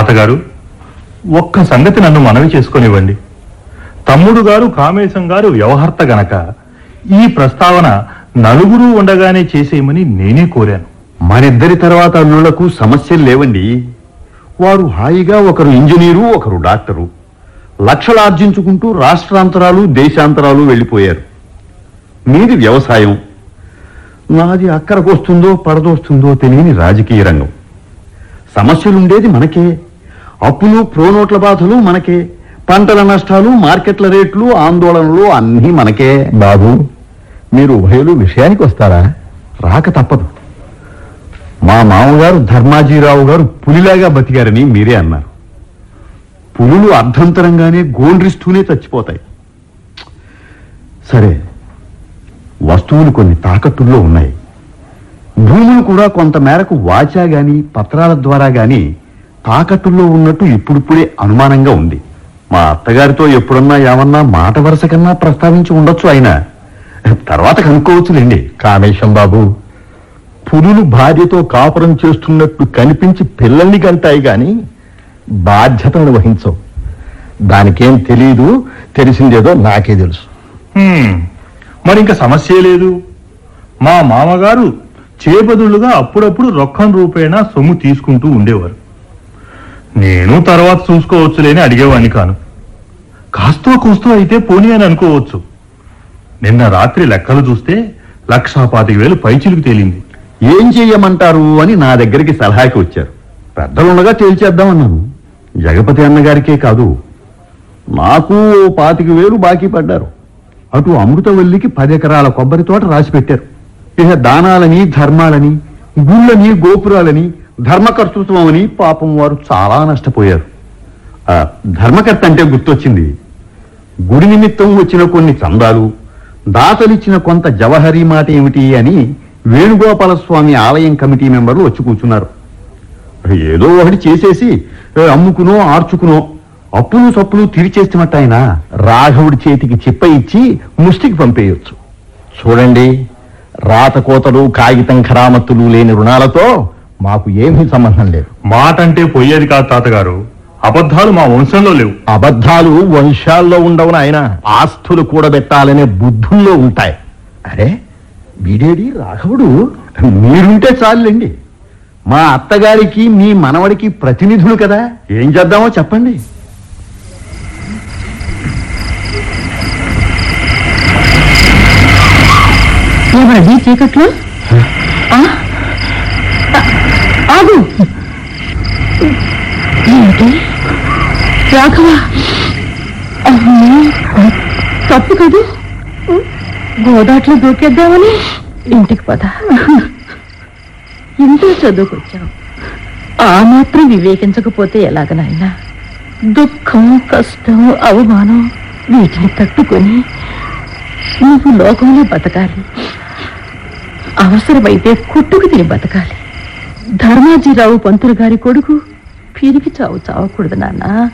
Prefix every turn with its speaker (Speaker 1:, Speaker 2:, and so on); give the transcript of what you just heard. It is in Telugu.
Speaker 1: తాతగారు ఒక్క సంగతి నన్ను మనవి చేసుకొనివ్వండి తమ్ముడు గారు కామేశం గారు వ్యవహర్త గనక ఈ ప్రస్తావన నలుగురు ఉండగానే చేసేయమని నేనే కోరాను
Speaker 2: మరిద్దరి తర్వాత అల్లుళ్లకు సమస్యలు లేవండి వారు హాయిగా ఒకరు ఇంజనీరు ఒకరు డాక్టరు లక్షలు ఆర్జించుకుంటూ రాష్ట్రాంతరాలు దేశాంతరాలు వెళ్ళిపోయారు మీది వ్యవసాయం నాది అక్కరకు వస్తుందో పడదొస్తుందో తెలియని రాజకీయ రంగం సమస్యలుండేది మనకే అప్పులు ప్రోనోట్ల బాధలు మనకే పంటల నష్టాలు మార్కెట్ల రేట్లు ఆందోళనలు అన్నీ మనకే
Speaker 3: బాబు మీరు ఉభయులు విషయానికి వస్తారా
Speaker 2: రాక తప్పదు మా మామగారు ధర్మాజీరావు గారు పులిలాగా బతికారని మీరే అన్నారు పులులు అర్ధంతరంగానే గోండ్రిస్తూనే చచ్చిపోతాయి సరే వస్తువులు కొన్ని తాకట్టుల్లో ఉన్నాయి భూములు కూడా కొంత మేరకు వాచా గాని పత్రాల ద్వారా గాని తాకట్టుల్లో ఉన్నట్టు ఇప్పుడిప్పుడే అనుమానంగా ఉంది మా అత్తగారితో ఎప్పుడన్నా ఏమన్నా మాట వరుస కన్నా ప్రస్తావించి ఉండొచ్చు ఆయన తర్వాత కనుక్కోవచ్చులేండి
Speaker 3: కామేశం బాబు పులులు భార్యతో కాపురం చేస్తున్నట్టు కనిపించి పిల్లల్ని కంటాయి గాని బాధ్యతను వహించవు దానికేం తెలియదు తెలిసిందేదో నాకే తెలుసు
Speaker 1: హ్మ్, మరి ఇంకా సమస్యే లేదు మా మామగారు చేబదులుగా అప్పుడప్పుడు రొక్కం రూపేణా సొమ్ము తీసుకుంటూ ఉండేవారు నేను తర్వాత చూసుకోవచ్చులేని అడిగేవాడిని కాను కాస్తో కూస్తో అయితే పోనీ అని అనుకోవచ్చు నిన్న రాత్రి లెక్కలు చూస్తే లక్షా పాతిక వేలు పైచిలుకు తేలింది
Speaker 2: ఏం చెయ్యమంటారు అని నా దగ్గరికి సలహాకి వచ్చారు పెద్దలుండగా తేల్చేద్దామన్నాను జగపతి అన్నగారికే కాదు నాకు ఓ పాతిక వేలు బాకీ పడ్డారు అటు అమృతవల్లికి పది ఎకరాల కొబ్బరి తోట రాసి పెట్టారు ఇక దానాలని ధర్మాలని గుళ్ళని గోపురాలని ధర్మకర్తృత్వం అని పాపం వారు చాలా నష్టపోయారు ఆ, ధర్మకర్త అంటే గుర్తొచ్చింది గుడి నిమిత్తం వచ్చిన కొన్ని చందాలు దాతలిచ్చిన కొంత జవహరీ మాట ఏమిటి అని వేణుగోపాల స్వామి ఆలయం కమిటీ మెంబర్లు వచ్చి కూర్చున్నారు ఏదో ఒకటి చేసేసి ఏ, అమ్ముకునో ఆర్చుకునో అప్పులు సప్పులు తీర్చేస్తున్నట్టు ఆయన
Speaker 3: రాఘవుడి చేతికి చిప్ప ఇచ్చి ముష్టికి పంపేయొచ్చు చూడండి రాతకోతలు కాగితం ఖరామత్తులు లేని రుణాలతో మాకు ఏమీ సంబంధం లేదు
Speaker 1: మాట అంటే పోయేది కాదు తాతగారు అబద్ధాలు మా వంశంలో లేవు
Speaker 3: అబద్ధాలు వంశాల్లో ఉండవు ఆయన ఆస్తులు కూడబెట్టాలనే బుద్ధుల్లో ఉంటాయి అరే వీడేడి రాఘవుడు
Speaker 2: మీరుంటే చాలండి మా అత్తగారికి మీ మనవడికి ప్రతినిధులు కదా ఏం చేద్దామో చెప్పండి
Speaker 4: ఎవరది చీకట్లో ఆ? ఆ, ఆగు ఏమిటి రాఘవ అమ్మో, తప్పు కదూ గోదాట్లో దూకేద్దామని ఇంటికి పద ఇంత చదువుకొచ్చావు ఆ మాత్రం వివేకించకపోతే ఎలాగ నాయనా దుఃఖం కష్టం అవమానం వీటిని తట్టుకొని నువ్వు లోకంలో బతకాలి అవసరమైతే కొట్టుకు తిని బతకాలి ధర్మాజీరావు పంతులు గారి కొడుకు పిరికి చావు చావకూడదు నాన్న